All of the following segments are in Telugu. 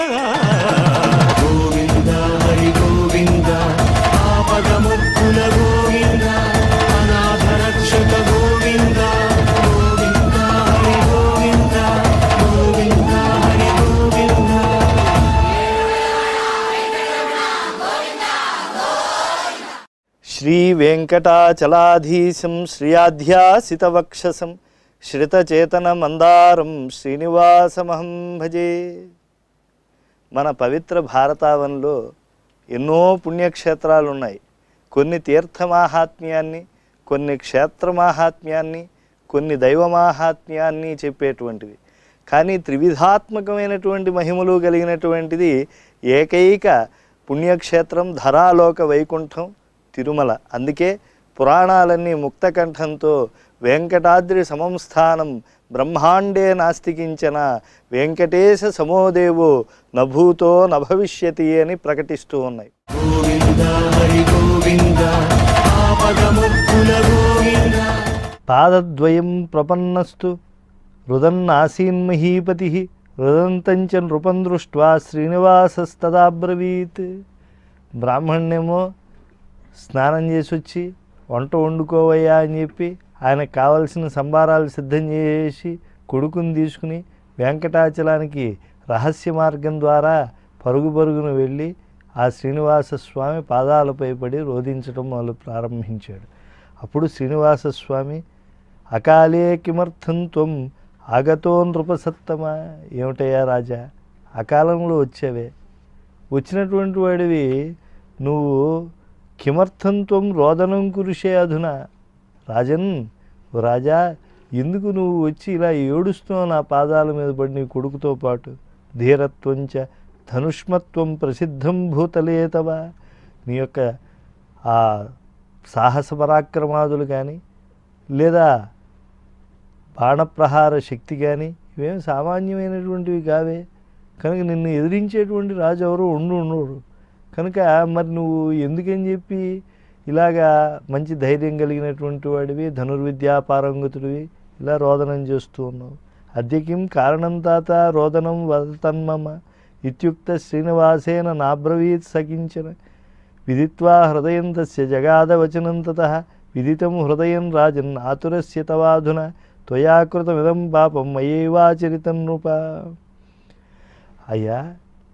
గోవింద హరి గోవింద ఆపదముక్కుల గోవింద అనాథ రక్షక గోవింద గోవింద హరి గోవింద గోవింద హరి గోవింద శ్రీ వెంకటాచలాధీశం శ్రియాధ్యాసితవక్షసం శ్రితచేతన మందారం శ్రీనివాసమహం భజే మన పవిత్ర భారతావనంలో ఎన్నో పుణ్యక్షేత్రాలు ఉన్నాయి కొన్ని తీర్థమాహాత్మ్యాన్ని కొన్ని క్షేత్రమాహాత్మ్యాన్ని కొన్ని దైవమాహాత్మ్యాన్ని చెప్పేటువంటివి కానీ త్రివిధాత్మకమైనటువంటి మహిమలు కలిగినటువంటిది ఏకైక పుణ్యక్షేత్రం ధరాలోక వైకుంఠం తిరుమల అందుకే పురాణాలన్నీ ముక్తకంఠంతో వెంకటాద్రి సమంస్థానం బ్రహ్మాండే నాస్తికించిన వెంకటేశ సమోదేవో నభూతో నభవిష్యతి అని ప్రకటిస్తూ ఉన్నాయి గోవింద హరి గోవింద ఆపదముక్కుల గోవింద పాదద్వయం ప్రపన్నస్తు రుదన్నాసీన్మహీపతి రుదంతంచ నృపం దృష్ట్వా శ్రీనివాసస్తదాబ్రవీత్ బ్రాహ్మణ్యేమో స్నానం చేసి వచ్చి వంట వండుకోవయ్యా అని చెప్పి ఆయనకు కావలసిన సంబారాలు సిద్ధం చేసి కొడుకుని తీసుకుని వెంకటాచలానికి రహస్య మార్గం ద్వారా పరుగు పరుగున వెళ్ళి ఆ శ్రీనివాస స్వామి పాదాలపై పడి రోధించడం మొదలు ప్రారంభించాడు అప్పుడు శ్రీనివాస స్వామి అకాలే కిమర్థం త్వం ఆగతో నృపసత్తమ ఏమిటయ్యా రాజా అకాలంలో వచ్చావే వచ్చినటువంటి వాడివి నువ్వు కిమర్థం త్వం రోదనం కురిసే అధున రాజన్ ఓ రాజా ఎందుకు నువ్వు వచ్చి ఇలా ఏడుస్తున్నావు నా పాదాల మీద పడి నీ కొడుకుతో పాటు ధీరత్వంచ ధనుష్మత్వం ప్రసిద్ధం భూతలే తవ నీ యొక్క ఆ సాహస పరాక్రమాదులు కానీ లేదా బాణప్రహార శక్తి కానీ ఇవేం సామాన్యమైనటువంటివి కావే కనుక నిన్ను ఎదిరించేటువంటి రాజు ఎవరు ఉండు ఉండరు కనుక మరి నువ్వు ఎందుకని చెప్పి ఇలాగా మంచి ధైర్యం కలిగినటువంటి వాడివి ధనుర్విద్యా పారంగతుడివి ఇలా రోదనం చేస్తూ ఉన్నావు అద్యకిం కారణం తాత రోదనం వదతన్మమ ఇత్యుక్త శ్రీనివాసేన నాబ్రవీత్ సకించన విదిత్వా హృదయం తస్య జగాదవచనం తత విదితం హృదయం రాజన్ ఆతురస్య తవాధున త్వయాకృతమిదం పాపం మయేవాచరితం నృప అయ్యా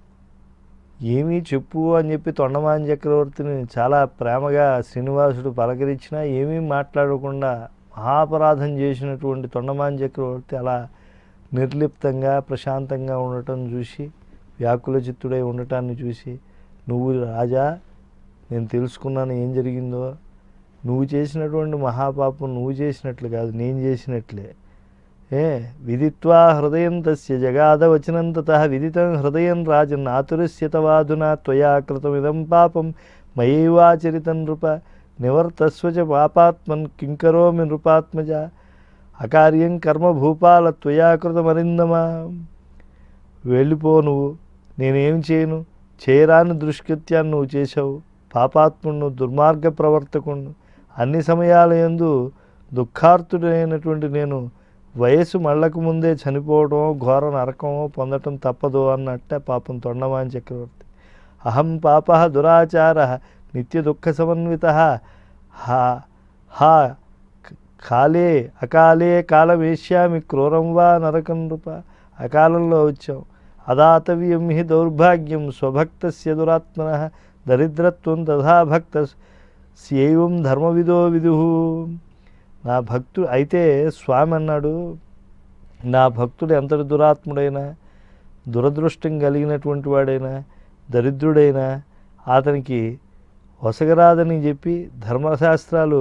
ఏమీ చెప్పు అని చెప్పి తొండమాన్ చక్రవర్తిని చాలా ప్రేమగా శ్రీనివాసుడు పలకరించినా ఏమీ మాట్లాడకుండా మహాపరాధం చేసినటువంటి తొండమాన్ చక్రవర్తి అలా నిర్లిప్తంగా ప్రశాంతంగా ఉండటం చూసి వ్యాకుల చిత్తుడై ఉండటాన్ని చూసి నువ్వు రాజా నేను తెలుసుకున్నాను ఏం జరిగిందో నువ్వు చేసినటువంటి మహాపాపం నువ్వు చేసినట్లు కాదు నేను చేసినట్లే ఏ విదిత్వా హృదయం తస్య జగాదవచనం తత విదితం హృదయం రాజన్ ఆతురస్య తవాధునా త్వయా కృతమిదం పాపం మయైవాచరితం నృప నివర్తస్వ చ పాపాత్మన్ కింకరోమి నృపాత్మజ అకార్యం కర్మ భూపాల త్వయా కృతమరిందమా వెళ్ళిపో నువ్వు నేనేం చేయను చేయరాని దుష్కృత్యాన్ని నువ్వు చేశావు పాపాత్ముడు దుర్మార్గ ప్రవర్తకుడు అన్ని సమయాల యందు దుఃఖార్తుడైనటువంటి నేను వయసు మళ్ళకు ముందే చనిపోవడమో ఘోర నరకమో పొందటం తప్పదు అన్నట్టే పాపం తొండమాన్ చక్రవర్తి అహం పాప దురాచార నిత్య దుఃఖ సమన్విత హా హా కాలే అకాలే కాలమేష్యామి క్రూరం వా నరకం నృప అకాలంలో వచ్చాం అదాతవ్యం హి దౌర్భాగ్యం స్వభక్తస్య దురాత్మన దరిద్రత్వం తథా భక్త స్యైవం ధర్మవిదో విదు నా భక్తుడు అయితే స్వామి అన్నాడు నా భక్తుడు ఎంతటి దురాత్ముడైనా దురదృష్టం కలిగినటువంటి వాడైనా దరిద్రుడైనా అతనికి వసగరాదని చెప్పి ధర్మశాస్త్రాలు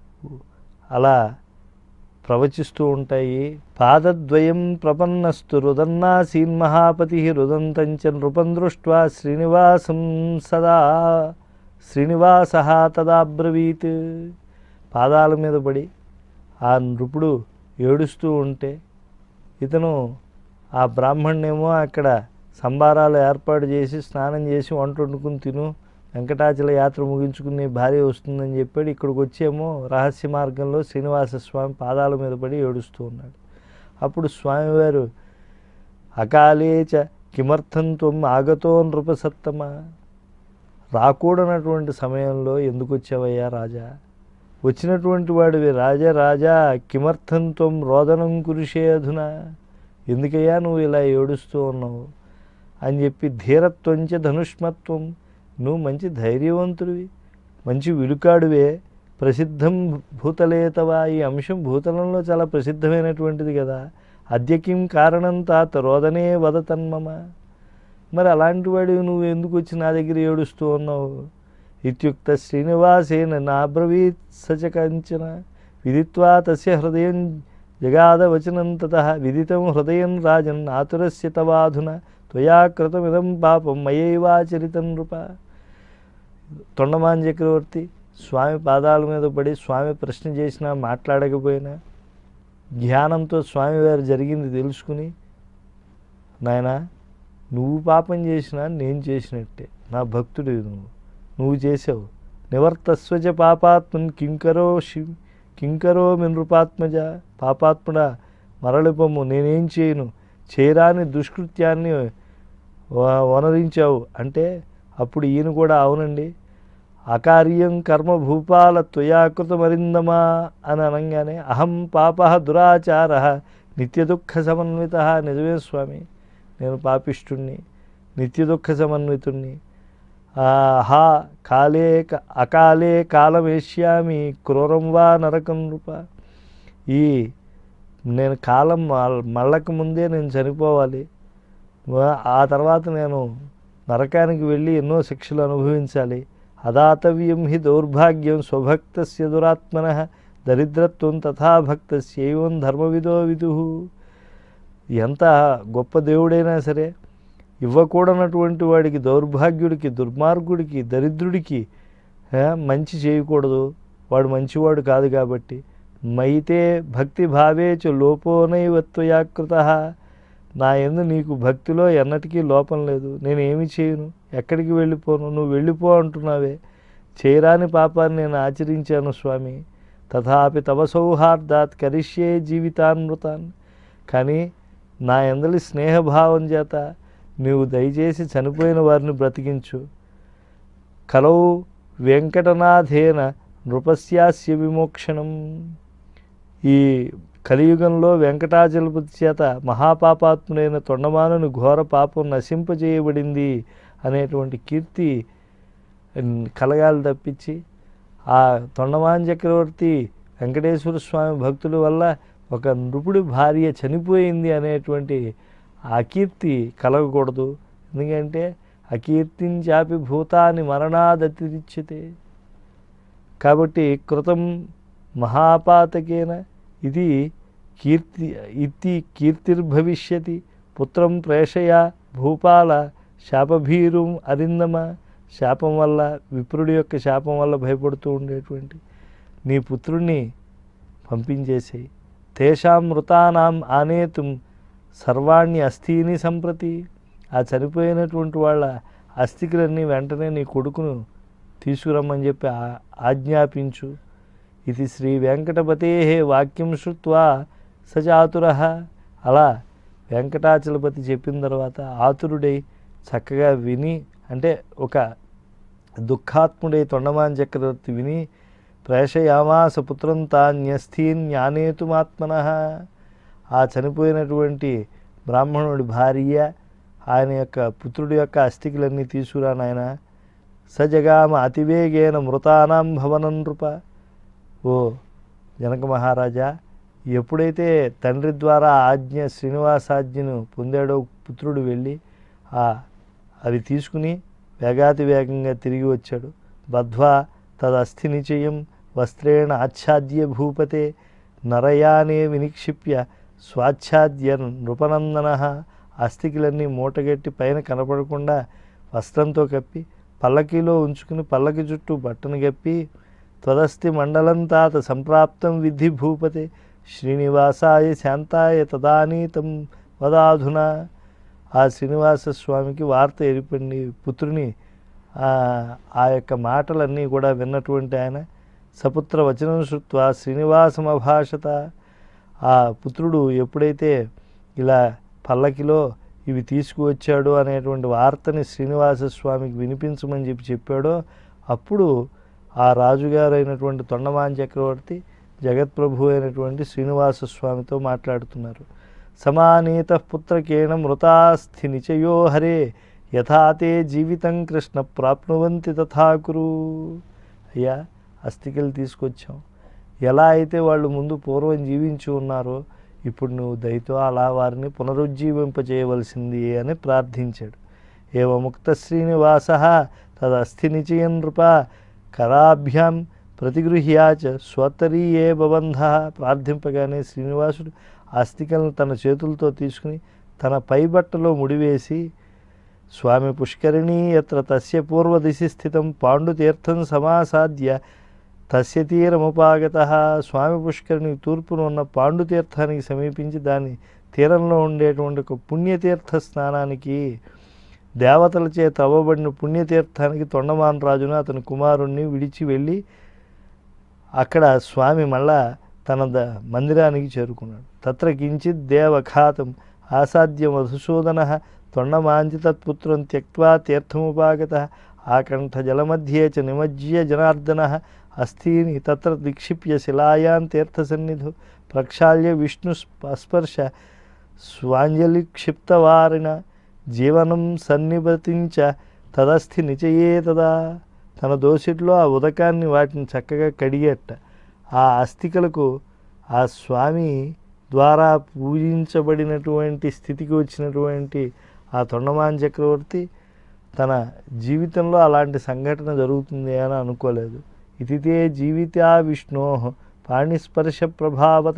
అలా ప్రవచిస్తూ ఉంటాయి పాదద్వయం ప్రపన్నస్తు రుదన్నాసీన్ మహాపతి రుదంతంచ నృపం దృష్ట్వా శ్రీనివాసం సదా శ్రీనివాస తదాబ్రవీత్ పాదాల మీద పడి ఆ నృపుడు ఏడుస్తూ ఉంటే ఇతను ఆ బ్రాహ్మణ్యేమో అక్కడ సంబారాలు ఏర్పాటు చేసి స్నానం చేసి వంట వండుకుని తిను వెంకటాచల యాత్ర ముగించుకుని భార్య వస్తుందని చెప్పాడు ఇక్కడికి వచ్చేమో రహస్య మార్గంలో శ్రీనివాస స్వామి పాదాల మీద పడి ఏడుస్తూ ఉన్నాడు అప్పుడు స్వామివారు అకాలే చ కిమర్థం త్వం ఆగతో నృపసత్తమ రాకూడనటువంటి సమయంలో ఎందుకు వచ్చావయ్యా రాజా వచ్చినటువంటి వాడివి రాజా రాజా కిమర్థం త్వం రోదనం కురిషే అధునా ఎందుకయ్యా నువ్వు ఇలా ఏడుస్తూ ఉన్నావు అని చెప్పి ధీరత్వంచ ధనుష్మత్వం నువ్వు మంచి ధైర్యవంతుడివి మంచి విలుకాడువే ప్రసిద్ధం భూతలేతవా ఈ అంశం భూతలంలో చాలా ప్రసిద్ధమైనటువంటిది కదా అద్యకిం కారణం తాత రోదనే వదతన్మమ మరి అలాంటి వాడివి నువ్వు ఎందుకు వచ్చి నా దగ్గర ఏడుస్తూ ఉన్నావు ఇత్యుక్త శ్రీనివాసేన నాబ్రవీత్ సచ కంచన విదిత్వా తస్య హృదయం జగాదవచనం తత విదితం హృదయం రాజన్ ఆతురస్య తవాధున త్వయా కృతమిదం పాపం మయైవాచరితం నృప తొండమాన్ చక్రవర్తి స్వామి పాదాల మీద పడి స్వామి ప్రశ్న చేసినా మాట్లాడకపోయినా ధ్యానంతో స్వామివారు జరిగింది తెలుసుకుని నాయనా నువ్వు పాపం చేసినా నేను చేసినట్టే నా భక్తుడు నువ్వు నువ్వు చేసావు నివర్తస్వజ పాపాత్మన్ కింకరో శి కింకరో నృపాత్మజ పాపాత్ముడా మరలిపొమ్ము నేనేం చేయను చేయరాని దుష్కృత్యాన్ని వ- వనరించావు అంటే అప్పుడు ఈయన కూడా అవునండి అకార్యం కర్మ భూపాల త్వయాకృతమరిందమా అని అనగానే అహం పాప దురాచార నిత్య దుఃఖ సమన్విత నిజమే స్వామి నేను పాపిష్ఠుణ్ణి నిత్య దుఃఖ సమన్వితుణ్ణి ఆహా కాలే క- అకాలే కాలమేష్యామి క్రూరం వా నరకం రూప ఈ నేను కాలం మల్- మళ్ళక ముందే నేను చనిపోవాలి వా- ఆ తర్వాత నేను నరకానికి వెళ్ళి ఎన్నో శిక్షలు అనుభవించాలి అదాతవ్యం హి దౌర్భాగ్యం స్వభక్తస్య దురాత్మన దరిద్రత్వం తథా భక్తస్యైవం ధర్మవిదో విదు ఎంత గొప్ప దేవుడైనా సరే ఇవ్వకూడనటువంటి వాడికి దౌర్భాగ్యుడికి దుర్మార్గుడికి దరిద్రుడికి ఆ, మంచి చేయకూడదు వాడు మంచివాడు కాదు కాబట్టి మైతే భక్తి భావే చ లోపోనైవత్వయాకృత నా ఎందు నీకు భక్తిలో ఎన్నటికీ లోపం లేదు నేను ఏమి చేయను ఎక్కడికి వెళ్ళిపోను నువ్వు వెళ్ళిపో అంటున్నావే చేయరాని పాపాన్ని నేను ఆచరించాను స్వామి తథాపి తవ సౌహార్దాత్ కరిష్యే జీవితాన్మృతాన్ కానీ నా ఎందలి స్నేహభావం చేత నీవు దయచేసి చనిపోయిన వారిని బ్రతికించు కలౌ వెంకటనాథేన నృపస్యాస్య విమోక్షణం ఈ కలియుగంలో వెంకటాచలపతి చేత మహాపాపాత్ముడైన తొండమానుని ఘోర పాపం నశింపజేయబడింది అనేటువంటి కీర్తి ఉమ్, కలగాలి తప్పించి ఆ తొండమాన్ చక్రవర్తి వెంకటేశ్వర స్వామి భక్తుల వల్ల ఒక నృపుడి భార్య చనిపోయింది అనేటువంటి ఆ కీర్తి కలగకూడదు ఎందుకంటే అకీర్తించాపి భూతాన్ని మరణాదతిరిచ్యతే కాబట్టి కృతం మహాపాతకేన ఇది కీర్తి ఇది కీర్తిర్భవిష్యతి పుత్రం ప్రేషయ భూపాల శాపభీరుం అరిందమ శాపం వల్ల విప్రుడి యొక్క శాపం వల్ల భయపడుతూ ఉండేటువంటి నీ పుత్రుణ్ణి పంపించేసేయి తేషాం మృతానాం ఆనేతుం సర్వాణ్ణి అస్థీని సంప్రతి ఆ చనిపోయినటువంటి వాళ్ళ అస్థికులన్నీ వెంటనే నీ కొడుకును తీసుకురమ్మని చెప్పి ఆ- ఆజ్ఞాపించు ఇది శ్రీ వెంకటపతే వాక్యం శృత్వా సచాతుర అలా వెంకటాచలపతి చెప్పిన తర్వాత ఆతురుడై చక్కగా విని అంటే ఒక దుఃఖాత్ముడై తొండమాన్ చక్రవర్తి విని ప్రేషయామాస పుత్రం తాన్యస్థీన్ జ్ఞానేతుమాత్మన ఆ చనిపోయినటువంటి బ్రాహ్మణుడి భార్య ఆయన యొక్క పుత్రుడి యొక్క అస్థికులన్నీ తీసుకురా నాయన సజగామ అతివేగేన మృతానాం భవనం నృప ఓ జనక మహారాజా ఎప్పుడైతే తండ్రి ద్వారా ఆజ్ఞ శ్రీనివాసాజ్ఞను పొందాడో పుత్రుడు వెళ్ళి ఆ అవి తీసుకుని వేగాతి వేగంగా తిరిగి వచ్చాడు బద్ధ్వా తదస్థి నిచయం వస్త్రేణ ఆచ్ఛాద్య భూపతే నరయానే వినిక్షిప్య స్వాచ్ఛాద్య నృపనందన అస్థికులన్నీ మూటగట్టి పైన కనపడకుండా వస్త్రంతో కప్పి పల్లకీలో ఉంచుకుని పల్లకి చుట్టూ బట్టను కప్పి త్వదస్తి మండలం తాత సంప్రాప్తం విద్ధి భూపతే శ్రీనివాసాయ శాంతాయ తదానీతం వదాధునా ఆ శ్రీనివాస స్వామికి వార్త ఎరిపండి పుత్రుని ఆ, ఆ యొక్క మాటలన్నీ కూడా విన్నటువంటి ఆయన సపుత్ర వచనం శృత్వా శ్రీనివాసం అభాషత ఆ పుత్రుడు ఎప్పుడైతే ఇలా పల్లకిలో ఇవి తీసుకువచ్చాడు అనేటువంటి వార్తని శ్రీనివాస స్వామికి వినిపించమని చెప్పి చెప్పాడో అప్పుడు ఆ రాజుగారు అయినటువంటి తొండమాన్ చక్రవర్తి జగత్ప్రభు అయినటువంటి శ్రీనివాస స్వామితో మాట్లాడుతున్నారు సమానీత పుత్రకేణ మృతాస్థి నిచయో హరే యథాతే జీవితం కృష్ణ ప్రాప్నువంతి తథాకురు అయ్యా అస్థికలు తీసుకొచ్చాం ఎలా అయితే వాళ్ళు ముందు పూర్వం జీవించి ఉన్నారో ఇప్పుడు నువ్వు దయతో అలా వారిని పునరుజ్జీవింపజేయవలసింది అని ప్రార్థించాడు ఏవముక్త శ్రీనివాస తదస్థి నిచయం నృప కరాభ్యాం ప్రతిగృహ్యాచ స్వతరీయే బబంధ ప్రార్థింపగానే శ్రీనివాసుడు అస్థికలను తన చేతులతో తీసుకుని తన పైబట్టలో ముడివేసి స్వామి పుష్కరిణీ ఎత్ర తస్య పూర్వదిశి స్థితం పాండుతీర్థం సమాసాద్య తస్య తీరముపాగత స్వామి పుష్కరిణి తూర్పున ఉన్న పాండుతీర్థానికి సమీపించి దాని తీరంలో ఉండేటువంటి ఒక పుణ్యతీర్థ స్నానానికి దేవతలచే తవ్వబడిన పుణ్యతీర్థానికి తొండమాన్ రాజును అతని కుమారుణ్ణి విడిచి వెళ్ళి అక్కడ స్వామి మళ్ళా తన ద మందిరానికి చేరుకున్నాడు తత్ర కించిత్ దేవఖాతం ఆసాద్య మధుసూదన తొండమాంచి తత్పుత్రం త్యక్వా తీర్థముపాగత ఆకంఠ జలమధ్యే చ నిమజ్జ్య జనార్దన అస్థీని తత్ర నిక్షిప్య శిలాయాం తీర్థసన్నిధు ప్రక్షాళ్య విష్ణు స్పర్శ స్వాంజలి క్షిప్తవారిన జీవనం సన్నిపతించ తదస్థి నిచయే తదా తన దోసిట్లో ఆ ఉదకాన్ని వాటిని చక్కగా కడిగేట ఆ అస్థికలకు ఆ స్వామి ద్వారా పూజించబడినటువంటి స్థితికి వచ్చినటువంటి ఆ తొండమాన్ చక్రవర్తి తన జీవితంలో అలాంటి సంఘటన జరుగుతుంది అని అనుకోలేదు ఇదితే జీవితా విష్ణో పాణిస్పర్శ ప్రభావత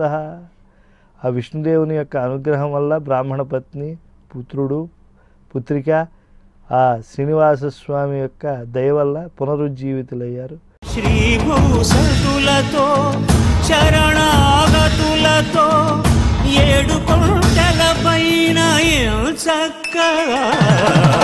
ఆ విష్ణుదేవుని యొక్క అనుగ్రహం వల్ల బ్రాహ్మణ పత్ని పుత్రుడు పుత్రిక ఆ శ్రీనివాస స్వామి యొక్క దయ వల్ల పునరుజ్జీవితులయ్యారు శ్రీభూసతులతో శరణాగతులతో ఏడు కొండల పైన చక్కగా